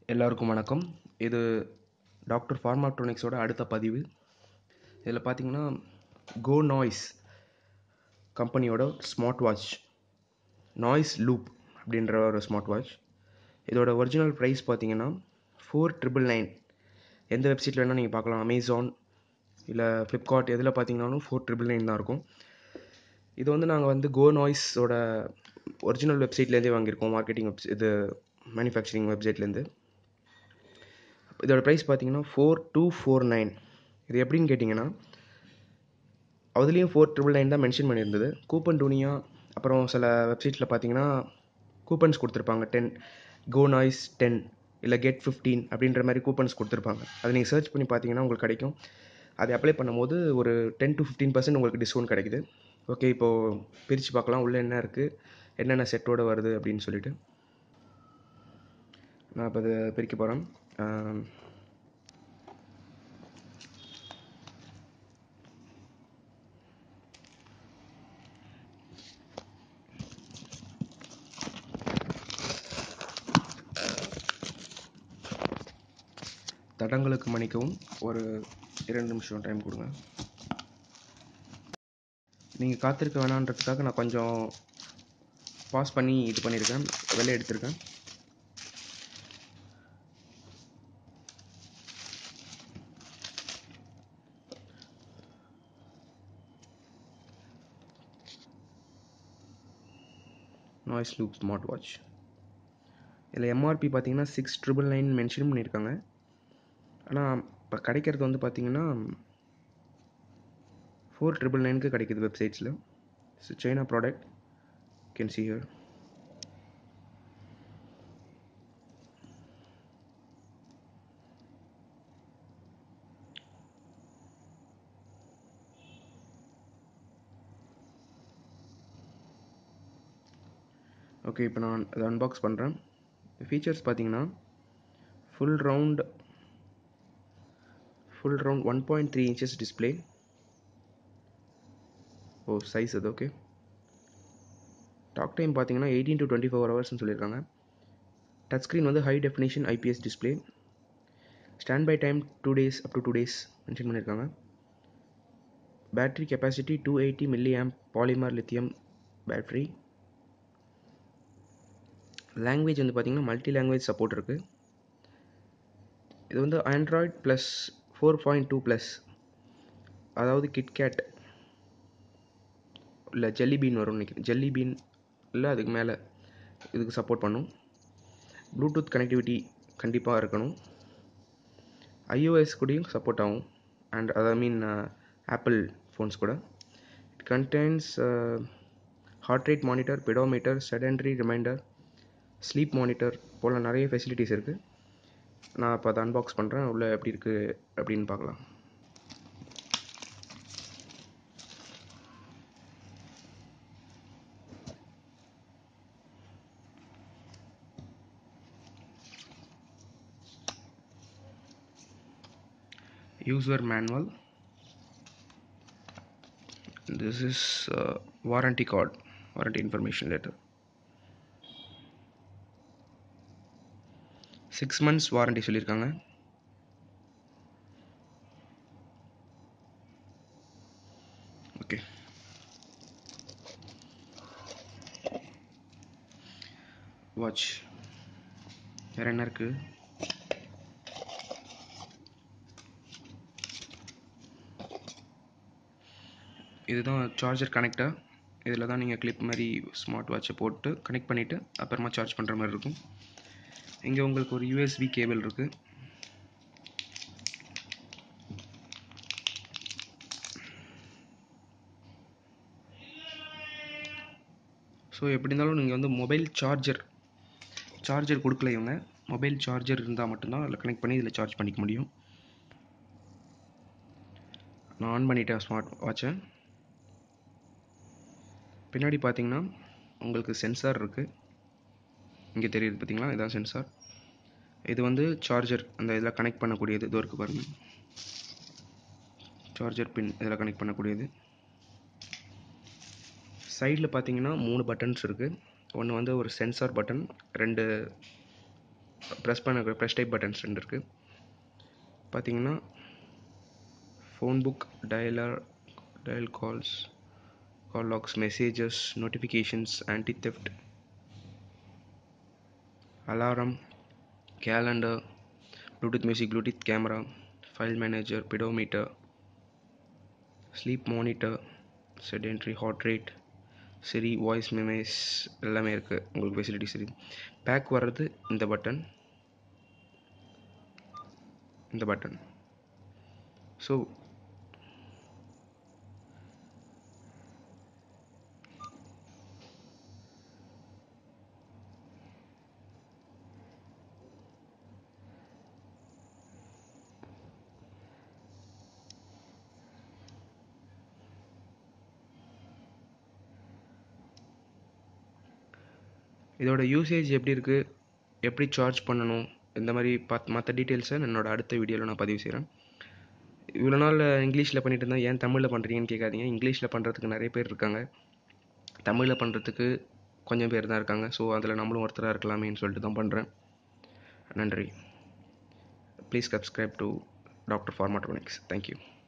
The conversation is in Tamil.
எல்லாருக்கும் வணக்கம் இது டாக்டர் ஃபார்மாட்ரோனிக்ஸோட அடுத்த பதிவு இதில் பார்த்தீங்கன்னா கோ நாய்ஸ் கம்பெனியோட ஸ்மார்ட் வாட்ச் நாய்ஸ் லூப் அப்படின்ற ஒரு ஸ்மார்ட் வாட்ச் இதோட ஒரிஜினல் ப்ரைஸ் பார்த்தீங்கன்னா ஃபோர் ட்ரிபிள் நைன் எந்த வெப்சைட்டில் வேணால் நீங்கள் பார்க்கலாம் அமேசான் இல்லை ஃப்ளிப்கார்ட் எதில் பார்த்தீங்கன்னாலும் ஃபோர் ட்ரிபிள் நைன் தான் இருக்கும் இது வந்து நாங்கள் வந்து கோ நாய்ஸோட ஒரிஜினல் வெப்சைட்லேருந்தே வாங்கியிருக்கோம் மார்க்கெட்டிங் வெப்ஸ் இது மேனுஃபேக்சரிங் வெப்சைட்லேருந்து இதோட ப்ரைஸ் பார்த்தீங்கன்னா ஃபோர் டூ ஃபோர் நைன் இது எப்படின்னு கேட்டிங்கன்னா அதுலேயும் ஃபோர் ட்ரிபிள் நைன் தான் மென்ஷன் பண்ணியிருந்தது கூப்பன் டூனியா அப்புறம் சில வெப்சைட்டில் பார்த்தீங்கன்னா கூப்பன்ஸ் கொடுத்துருப்பாங்க டென் கோ நாய்ஸ் டென் இல்லை கெட் ஃபிஃப்டீன் அப்படின்ற மாதிரி கூப்பன்ஸ் கொடுத்துருப்பாங்க அதை நீங்கள் சர்ச் பண்ணி பார்த்தீங்கன்னா உங்களுக்கு கிடைக்கும் அதை அப்ளை பண்ணும்போது ஒரு டென் டு ஃபிஃப்டீன் பர்சன்ட் உங்களுக்கு டிஸ்கவுண்ட் கிடைக்குது ஓகே இப்போது பிரித்து பார்க்கலாம் உள்ளே என்ன இருக்குது என்னென்ன செட்டோடு வருது அப்படின்னு சொல்லிட்டு நான் இப்போ அதை பிரிக்க போகிறேன் தடங்களுக்கு மன்னிக்கவும் ஒரு இரண்டு நிமிஷம் டைம் கொடுங்க நீங்கள் காத்திருக்க வேணான்றதுக்காக நான் கொஞ்சம் பாஸ் பண்ணி இது பண்ணியிருக்கேன் வெளியே எடுத்திருக்கேன் நாய்ஸ் லூப் ஸ்மார்ட் வாட்ச் இதில் எம்ஆர்பி பார்த்தீங்கன்னா சிக்ஸ் ட்ரிபிள் நைன் மென்ஷன் பண்ணியிருக்காங்க ஆனால் இப்போ கிடைக்கிறது வந்து பார்த்தீங்கன்னா ஃபோர் ட்ரிபிள் நைனுக்கு கிடைக்குது வெப்சைட்ஸில் so China product can see here okay இப்போ நான் அதை அன்பாக்ஸ் பண்ணுறேன் ஃபீச்சர்ஸ் பார்த்தீங்கன்னா full round full round one point three inches display oh size அது ஓகே டாக் டைம் பார்த்தீங்கன்னா எயிட்டீன் டு டுவெண்ட்டி ஃபோர் ஹவர்ஸ்னு சொல்லியிருக்காங்க டச் ஸ்க்ரீன் வந்து high definition IPS display standby time two days up to two days mention பண்ணியிருக்காங்க battery capacity two eighty milli amp polymer lithium battery language வந்து பார்த்திங்கன்னா மல்டி லாங்குவேஜ் சப்போர்ட் இருக்குது இது வந்து Android plus four point two plus அதாவது கிட்கேட் இல்லை ஜெல்லி பீன் வரும் நினைக்கிறேன் ஜெல்லி பீன் இல்லை அதுக்கு மேலே இதுக்கு சப்போர்ட் பண்ணும் ப்ளூடூத் கனெக்டிவிட்டி கண்டிப்பாக இருக்கணும் ஐஓஎஸ் கூடயும் சப்போர்ட் ஆகும் and I mean Apple phones கூட it contains heart rate monitor pedometer sedentary reminder sleep monitor போல் நிறைய ஃபெசிலிட்டிஸ் இருக்குது நான் இப்போ அதை அன்பாக்ஸ் பண்ணுறேன் உள்ளே எப்படி இருக்குது அப்படின்னு பார்க்கலாம் user manual this is uh, warranty card warranty information letter six months warranty சொல்லியிருக்காங்க ஓகே வாட்ச் வேற என்ன இருக்கு இதுதான் சார்ஜர் கனெக்டர் இதில் தான் நீங்கள் கிளிப் மாதிரி ஸ்மார்ட் வாட்சை போட்டு கனெக்ட் பண்ணிவிட்டு அப்புறமா சார்ஜ் பண்ணுற மாதிரி இருக்கும் இங்கே உங்களுக்கு ஒரு யூஎஸ்பி கேபிள் இருக்குது ஸோ எப்படி இருந்தாலும் நீங்கள் வந்து மொபைல் சார்ஜர் சார்ஜர் கொடுக்கல இவங்க மொபைல் சார்ஜர் இருந்தால் மட்டும்தான் அதில் கனெக்ட் பண்ணி இதில் சார்ஜ் பண்ணிக்க முடியும் நான் ஆன் பண்ணிட்டேன் ஸ்மார்ட் வாட்சை பின்னாடி பார்த்தீங்கன்னா உங்களுக்கு சென்சார் இருக்குது இங்கே தெரியுது பார்த்தீங்களா இதான் சென்சார் இது வந்து சார்ஜர் அந்த இதில் கனெக்ட் பண்ணக்கூடியது இது இருக்குது பாருங்கள் சார்ஜர் பின் இதில் கனெக்ட் பண்ணக்கூடியது சைடில் பார்த்தீங்கன்னா மூணு பட்டன்ஸ் இருக்குது ஒன்று வந்து ஒரு சென்சார் பட்டன் ரெண்டு ப்ரெஸ் பண்ண ப்ரெஸ் டைப் பட்டன்ஸ் ரெண்டு இருக்குது பார்த்தீங்கன்னா phone book dialer dial calls call logs messages notifications anti theft alarm calendar bluetooth music bluetooth camera file manager pedometer sleep monitor sedentary heart rate சரி வாய்ஸ் மெமேஸ் எல்லாமே இருக்குது உங்களுக்கு ஃபெசிலிட்டிஸ் இருக்குது பேக் வர்றது இந்த பட்டன் இந்த பட்டன் ஸோ இதோட யூசேஜ் எப்படி இருக்குது எப்படி சார்ஜ் பண்ணணும் இந்த மாதிரி பார்த்து மற்ற டீட்டெயில்ஸை என்னோட அடுத்த வீடியோவில் நான் பதிவு செய்கிறேன் இவ்வளோ நாள் இங்கிலீஷில் பண்ணிட்டு இருந்தேன் ஏன் தமிழில் பண்ணுறீங்கன்னு கேட்காதீங்க இங்கிலீஷில் பண்ணுறதுக்கு நிறைய பேர் இருக்காங்க தமிழில் பண்ணுறதுக்கு கொஞ்சம் பேர் தான் இருக்காங்க ஸோ அதில் நம்மளும் ஒருத்தராக இருக்கலாமேன்னு சொல்லிட்டு தான் பண்ணுறேன் நன்றி please subscribe to doctor Pharmatronics thank you